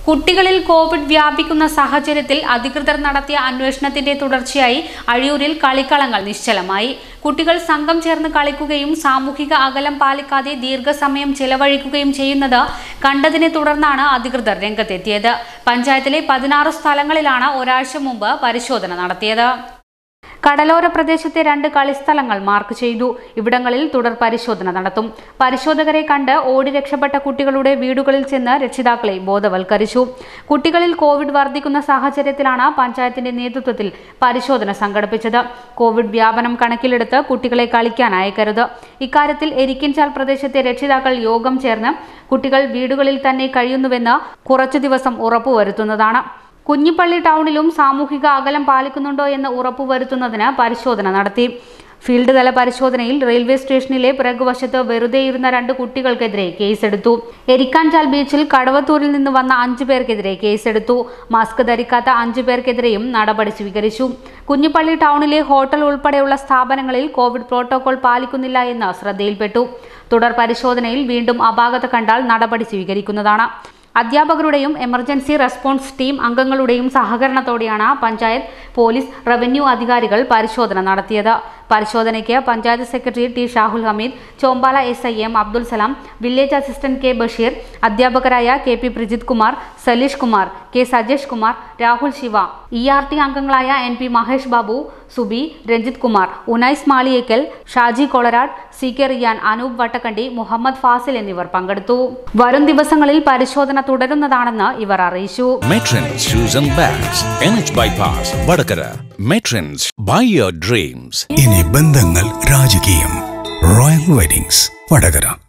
കുട്ടികളിൽ കോവിഡ് വ്യാപിക്കുന്ന സാഹചര്യത്തിൽ അധികൃതർ നടത്തിയ അന്വേഷണത്തിന്റെ തുടർച്ചയായി അഴിയൂരിൽ കളിക്കളങ്ങൾ നിശ്ചലമായി കുട്ടികൾ സംഘം ചേർന്ന് കളിക്കുകയും സാമൂഹിക അകലം പാലിക്കാതെ ദീർഘസമയം ചെലവഴിക്കുകയും ചെയ്യുന്നത് കണ്ടതിനെ തുടർന്നാണ് അധികൃതർ രംഗത്തെത്തിയത് പഞ്ചായത്തിലെ പതിനാറ് സ്ഥലങ്ങളിലാണ് ഒരാഴ്ച മുമ്പ് പരിശോധന നടത്തിയത് കടലോര പ്രദേശത്തെ രണ്ട് കളിസ്ഥലങ്ങൾ മാർക്ക് ചെയ്തു ഇവിടങ്ങളിൽ തുടർ പരിശോധന നടത്തും പരിശോധകരെ കണ്ട് ഓടി രക്ഷപ്പെട്ട കുട്ടികളുടെ വീടുകളിൽ ചെന്ന് രക്ഷിതാക്കളെ ബോധവൽക്കരിച്ചു കുട്ടികളിൽ കോവിഡ് വർദ്ധിക്കുന്ന സാഹചര്യത്തിലാണ് പഞ്ചായത്തിന്റെ നേതൃത്വത്തിൽ പരിശോധന സംഘടിപ്പിച്ചത് കോവിഡ് വ്യാപനം കണക്കിലെടുത്ത് കുട്ടികളെ കളിക്കാൻ അയക്കരുത് ഇക്കാര്യത്തിൽ എരിക്കിൻചാൽ പ്രദേശത്തെ രക്ഷിതാക്കൾ യോഗം ചേർന്ന് കുട്ടികൾ വീടുകളിൽ തന്നെ കഴിയുന്നുവെന്ന് കുറച്ചു ദിവസം ഉറപ്പുവരുത്തുന്നതാണ് കുഞ്ഞിപ്പള്ളി ടൗണിലും സാമൂഹിക അകലം പാലിക്കുന്നുണ്ടോ എന്ന് ഉറപ്പുവരുത്തുന്നതിന് പരിശോധന നടത്തി ഫീൽഡ് തല പരിശോധനയിൽ റെയിൽവേ സ്റ്റേഷനിലെ പിറകുവശത്ത് വെറുതെ ഇരുന്ന രണ്ട് കുട്ടികൾക്കെതിരെ കേസെടുത്തു എരിക്കാൻചാൽ ബീച്ചിൽ കടവത്തൂരിൽ നിന്ന് വന്ന അഞ്ചു പേർക്കെതിരെ കേസെടുത്തു മാസ്ക് ധരിക്കാത്ത അഞ്ചു പേർക്കെതിരെയും നടപടി സ്വീകരിച്ചു കുഞ്ഞിപ്പള്ളി ടൗണിലെ ഹോട്ടൽ ഉൾപ്പെടെയുള്ള സ്ഥാപനങ്ങളിൽ കോവിഡ് പ്രോട്ടോകോൾ പാലിക്കുന്നില്ല എന്ന് ശ്രദ്ധയിൽപ്പെട്ടു തുടർ പരിശോധനയിൽ വീണ്ടും അപാകത കണ്ടാൽ നടപടി സ്വീകരിക്കുന്നതാണ് അധ്യാപകരുടെയും എമർജൻസി റെസ്പോൺസ് ടീം അംഗങ്ങളുടെയും സഹകരണത്തോടെയാണ് പഞ്ചായത്ത് പോലീസ് റവന്യൂ അധികാരികൾ പരിശോധന നടത്തിയത് പരിശോധനയ്ക്ക് panchayat secretary T Shahul Hameed Chombala S I M Abdul Salam village assistant K Basheer അധ്യാപകരായ K P Prajith Kumar Saleesh Kumar K Sajesh Kumar Rahul Shiva E R T അംഗങ്ങളായ N P Mahesh Babu Subi Ranjith Kumar Unais Maliyekkal Shaji Kolarad C K Riyan Anoop Vattakandi Muhammed Fasil എന്നിവർ പങ്കെടുത്തു വരും ദിവസങ്ങളിൽ പരിശോധന തുടരുന്നതാണെന്ന് ഇവർ അറിയിച്ചു Matrons Shoes and Bags, NH Bypass, Vadakara. Matrons, buy your dreams. ഇനി ബന്ധങ്ങൾ രാജകീയം റോയൽ വെഡിങ്സ് വടകര